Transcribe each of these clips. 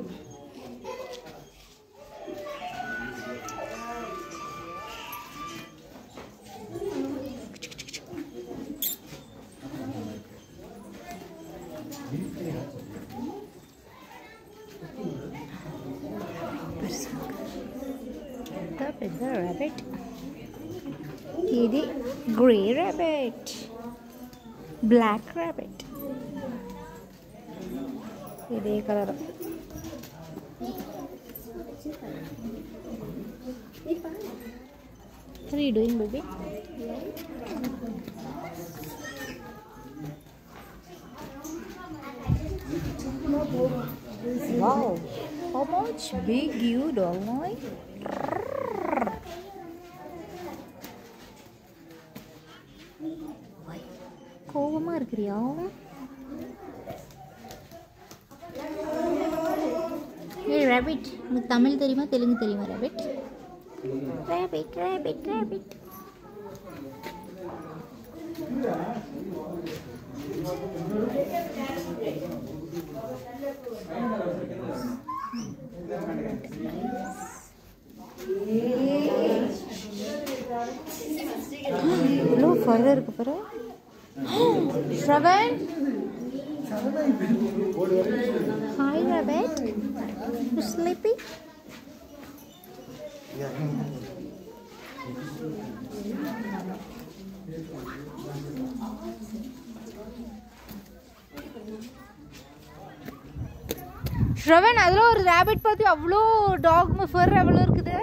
పెద్ద పెద్ద ర్యాబిట్ ఇది గ్రే ర్యాబిట్ బ్లాక్ ర్యాబిట్ ఇదే colour What are you doing, baby? Wow, how much big you dog boy? கோபமா இருக்கிறியா ஏய் ரேபிட் உனக்கு தமிழ் தெரியுமா தெலுங்கு தெரியுமா ரேபிட் ரேபிட் ரேபிட் ரேபிட் இவ்வளோ ஃபர்தர் இருக்கு பாரு Shravan hi rabbit you sleepy Shravan அதில் ஒரு ரேபிட் பார்த்து அவ்வளோ டாக் ஃபர் எவ்வளோ இருக்குது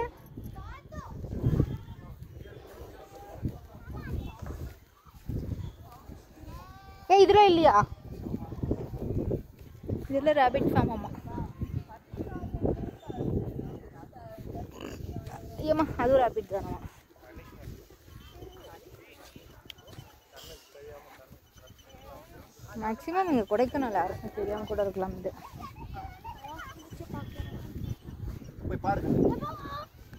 ஏ இதில் இல்லையா இதில் ரேபிட் ஃபார்ம் அம்மா ஏம்மா அதுவும் ரேபிட் தானம்மா மேக்ஸிமம் இங்கே கொடைக்கானல் யாருக்கும் தெரியாமல் கூட இருக்கலாம் இது போய் பாருங்க